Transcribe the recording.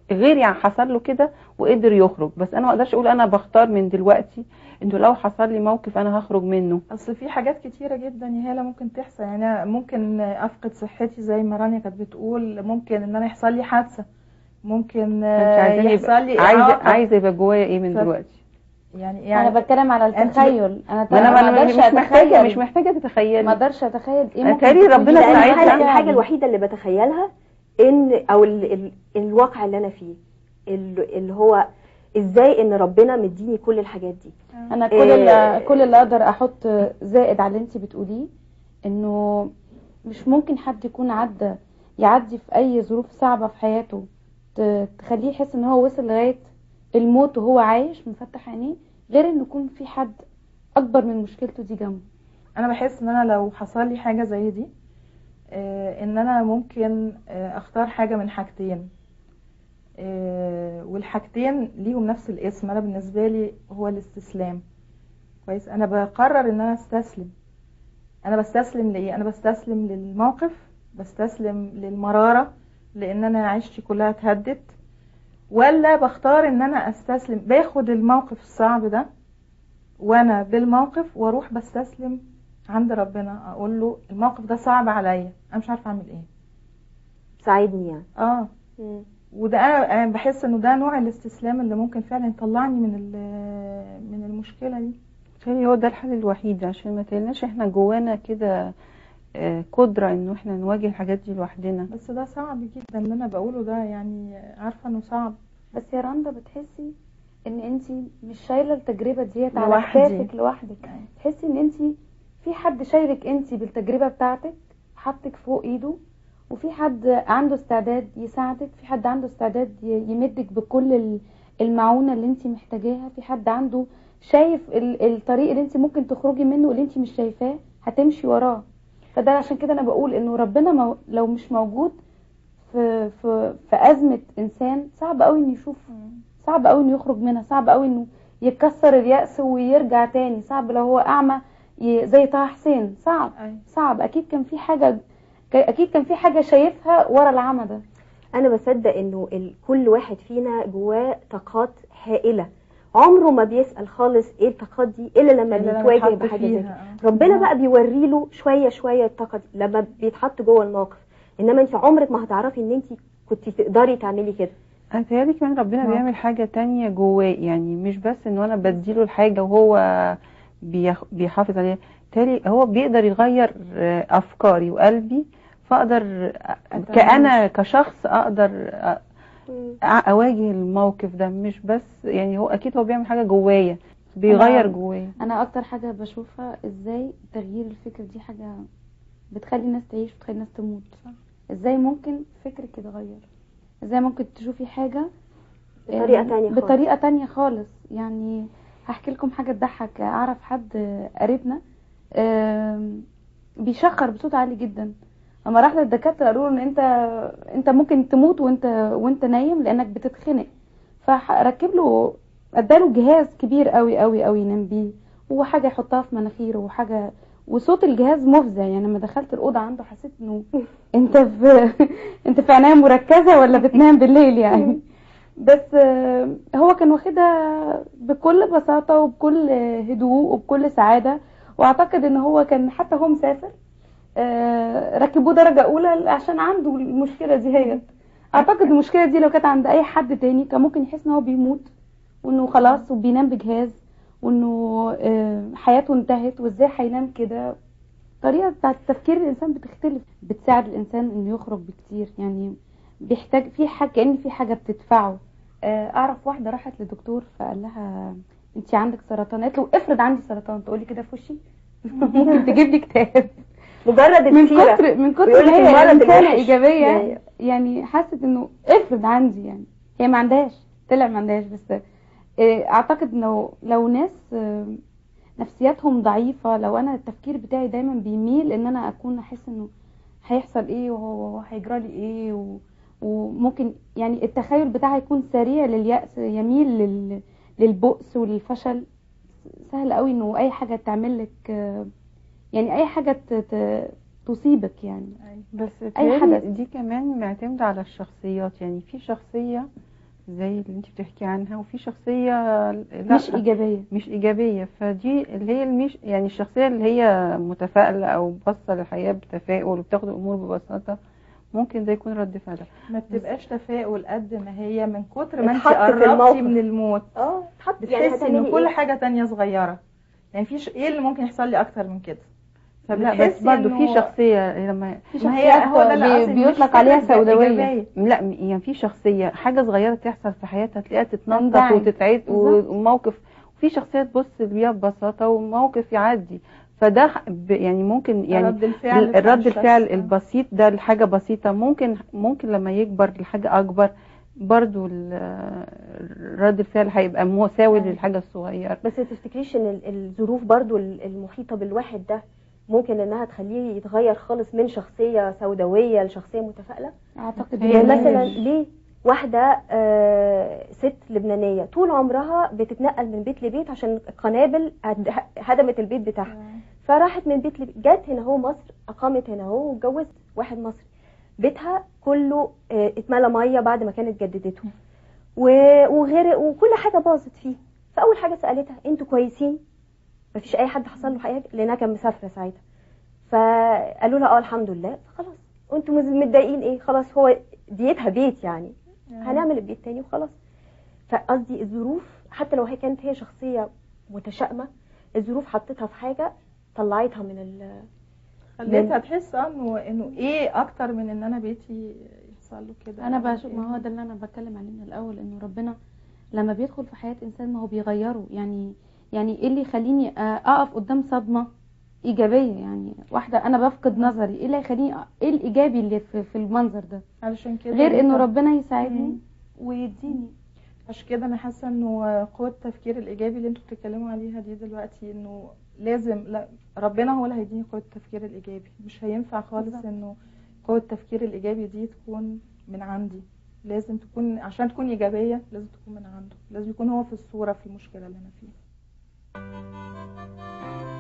غيري حصل له كده وقدر يخرج بس انا ما اقدرش اقول انا بختار من دلوقتي انه لو حصل لي موقف انا هخرج منه اصل في حاجات كتيره جدا يا هاله ممكن تحصل يعني أنا ممكن افقد صحتي زي ما رانيا كانت بتقول ممكن ان انا يحصل لي حادثه ممكن انت عايزاني يحصل يبقى لي عايزه إعاقة. عايزه يبقى جوايا ايه من ف- دلوقتي يعني انا يعني بتكلم على أنت- التخيل انا ما انا ما ما- اقدرش مش محتاجه اتخيل مش محتاجه ما تتخيلي اقدرش اتخيل ايه أنا ممكن تهيألي تكون ربنا دي لان ساعدها حاجة الحاجه الحاجه يعني. الوحيده اللي بتخيلها ان او ال ال الواقع اللي انا فيه ال- اللي هو ازاي ان ربنا مديني كل الحاجات دي انا كل إيه. اللي كل اللي اقدر احط زائد على اللي انت بتقوليه انه مش ممكن حد يكون عدى يعدي في اي ظروف صعبه في حياته ت- تخليه يحس ان هو وصل لغايه الموت وهو عايش مفتح عينيه غير ان يكون في حد اكبر من مشكلته دي جنبه انا بحس ان انا لو حصل لي حاجه زي دي آه، ان انا ممكن آه، اختار حاجه من حاجتين آه، والحاجتين ليهم نفس الاسم انا بالنسبه لي هو الاستسلام كويس انا بقرر ان انا استسلم انا بستسلم لايه انا بستسلم للموقف بستسلم للمراره لان انا عيشتي كلها اتهدت ولا بختار ان انا استسلم باخد الموقف الصعب ده وانا بالموقف واروح بستسلم عند ربنا اقول له الموقف ده صعب عليا انا مش عارفه اعمل ايه ساعدني يعني اه مم. وده انا أنا بحس انه ده نوع الاستسلام اللي ممكن فعلا يطلعني من ال- من المشكله دي بالتالي هو ده الحل الوحيد عشان ما تقلناش احنا جوانا كده آه، قدرة انه احنا نواجه الحاجات دي لوحدنا بس ده صعب جدا اللي انا بقوله ده يعني عارفه انه صعب بس يا رندا بتحسي ان انت مش شايله التجربه ديت على لوحدي. كتافك لوحدك تحسي ان انت في حد شايلك انت بالتجربه بتاعتك حطك فوق ايده وفي حد عنده استعداد يساعدك في حد عنده استعداد ي- يمدك بكل ال- المعونه اللي انت محتاجاها في حد عنده شايف ال- الطريق اللي انت ممكن تخرجي منه واللي انت مش شايفاه هتمشي وراه فده عشان كده انا بقول انه ربنا مو لو مش موجود في في في ازمه انسان صعب قوي انه يشوف صعب قوي انه يخرج منها صعب قوي انه يكسر اليأس ويرجع تاني صعب لو هو اعمى ي- زي طه حسين صعب أيوة. صعب اكيد كان في حاجه ك- اكيد كان في حاجه شايفها ورا العمى ده انا بصدق انه ال- كل واحد فينا جواه طاقات هائله عمره ما بيسال خالص ايه الطاقات دي الا لما اللي أنا بيتواجه بتحط بحاجه زي كده فيها، آه. ربنا بقى بيوري له شويه شويه الطاقه دي لما بيتحط جوه الموقف انما انت عمرك ما هتعرفي ان انت كنت تقدري تعملي كده انا متهيألي كمان ربنا آه. بيعمل حاجة تانية جواه يعني مش بس انه انا بديله الحاجة وهو بيخ- بيحافظ عليها تالي هو بيقدر يغير آه، افكاري وقلبي فاقدر آه، كأنا كشخص اقدر آه، أ- اواجه الموقف ده مش بس يعني هو اكيد هو بيعمل حاجة جوايا بيغير أنا- جوايا انا اكتر حاجه بشوفها ازاي تغيير الفكر دي حاجه بتخلي الناس تعيش وتخلي الناس تموت ازاي ممكن فكرك يتغير ازاي ممكن تشوفي حاجه بطريقه آه، تانية خالص بطريقه تانية خالص يعني هحكي لكم حاجه تضحك اعرف حد آه، قريبنا آم، بيشخر بصوت عالي جدا لما راح للدكاتره قالوا له ان انت انت ممكن تموت وانت وانت نايم لانك بتتخنق فركب له اداله جهاز كبير قوي قوي قوي ينام بيه وحاجه يحطها في مناخيره وحاجه وصوت الجهاز مفزع يعني لما دخلت الاوضه عنده حسيت انه انت في انت في عنايه مركزه ولا بتنام بالليل يعني بس آه، هو كان واخدها بكل بساطه وبكل هدوء وبكل سعاده واعتقد ان هو كان حتى هو مسافر آه، ركبوه درجه اولى عشان عنده المشكله دي هي اعتقد المشكله دي لو كانت عند اي حد تاني كان ممكن يحس ان هو بيموت وانه خلاص وبينام بجهاز وانه آه، حياته انتهت وازاي هينام كده الطريقه بتاعت تفكير الانسان بتختلف بتساعد الانسان انه يخرج بكتير يعني بيحتاج في حاجه كان في حاجه بتدفعه آه، اعرف واحده راحت لدكتور فقال لها انت عندك سرطان قالت له افرض عندي سرطان تقولي كده في وشي ممكن تجيب لي كتاب مجرد من السيره كتر من كتر بيقول ما لك هي المرض انسانه الوحش. ايجابيه يعني- يعني حست انه افرض عندي يعني هي ما عندهاش طلع ما عندهاش بس آه، اعتقد انه لو ناس آه، نفسياتهم ضعيفه لو انا التفكير بتاعي دايما بيميل ان انا اكون احس انه هيحصل ايه وهو هيجرى لي ايه و... وممكن يعني التخيل بتاعي يكون سريع لليأس يميل لل... للبؤس وللفشل سهل قوي انه اي حاجه تعمل لك آه، يعني اي حاجه ت... ت... تصيبك يعني بس أي أي حدث. دي كمان معتمدة على الشخصيات يعني في شخصية زي اللي انت بتحكي عنها وفي شخصيه لا مش ايجابيه مش ايجابيه فدي اللي هي المش يعني الشخصيه اللي هي متفائله او باصه للحياه بتفاؤل وبتاخد الامور ببساطه ممكن ده يكون رد فعلها ما بتبقاش تفاؤل قد ما هي من كتر ما انت اتحط في الموقف. قربتي من الموت اه اتحط يعني بتحسي هتعملي ان كل إيه؟ حاجه تانية صغيره يعني فيش ايه اللي ممكن يحصل لي اكتر من كده لا بس فبتحسي برضه إنه- في شخصيه لما في ما هي شخصيات هو ده اللي بي- قصدي، بيطلق مش عليها فكرة سوداويه إيجابية. لا يعني في شخصيه حاجه صغيره تحصل في حياتها تلاقيها تتنطط تندعم. وتتعد بالظبط. وموقف وفي شخصيه تبص بيها ببساطه وموقف يعدي فده ح- ب- يعني ممكن يعني رد الفعل بتاع الرد الشخص. الفعل آه. البسيط ده لحاجه بسيطه ممكن ممكن لما يكبر لحاجه اكبر برضو ال- رد الفعل هيبقى مساوي أيوة. للحاجه الصغيره بس تفتكريش ان ال- الظروف برضو ال- المحيطه بالواحد ده ممكن انها تخليه يتغير خالص من شخصيه سوداويه لشخصيه متفائله اعتقد هي يعني إن- مثلا ليه واحدة آه، ست لبنانية طول عمرها بتتنقل من بيت لبيت عشان قنابل هد- هدمت البيت بتاعها فراحت من بيت لبيت جت هنا هو مصر أقامت هنا هو واتجوزت واحد مصري بيتها كله آه، اتملى مية بعد ما كانت جددته و- وغرق وكل حاجة باظت فيه فأول حاجة سألتها انتوا كويسين مفيش أي حد حصل له حاجة لأنها كان مسافرة ساعتها فقالوا لها اه الحمد لله فخلاص وانتوا مز- متضايقين ايه خلاص هو ديتها بيت يعني هنعمل البيت تاني وخلاص فقصدي الظروف حتى لو هي كانت هي شخصية متشائمة الظروف حطتها في حاجة طلعتها من ال خليتها تحس اه انه انه ايه اكتر من ان انا بيتي يحصل له كده انا أو بشوف إيه. ما هو ده اللي انا بتكلم عليه من الاول انه ربنا لما بيدخل في حياه انسان ما هو بيغيره يعني يعني ايه اللي يخليني آه، اقف قدام صدمه ايجابيه يعني واحده انا بفقد نظري ايه اللي يخليني ايه الايجابي اللي في, في المنظر ده علشان كده غير انه أنت- ربنا يساعدني مم. ويديني عشان كده انا حاسه انه قوه التفكير الايجابي اللي انتوا بتتكلموا عليها دي دلوقتي انه لازم لا ربنا هو اللي هيديني قوه التفكير الايجابي مش هينفع خالص بالظبط. انه قوه التفكير الايجابي دي تكون من عندي لازم تكون عشان تكون ايجابيه لازم تكون من عنده لازم يكون هو في الصوره في المشكله اللي انا فيها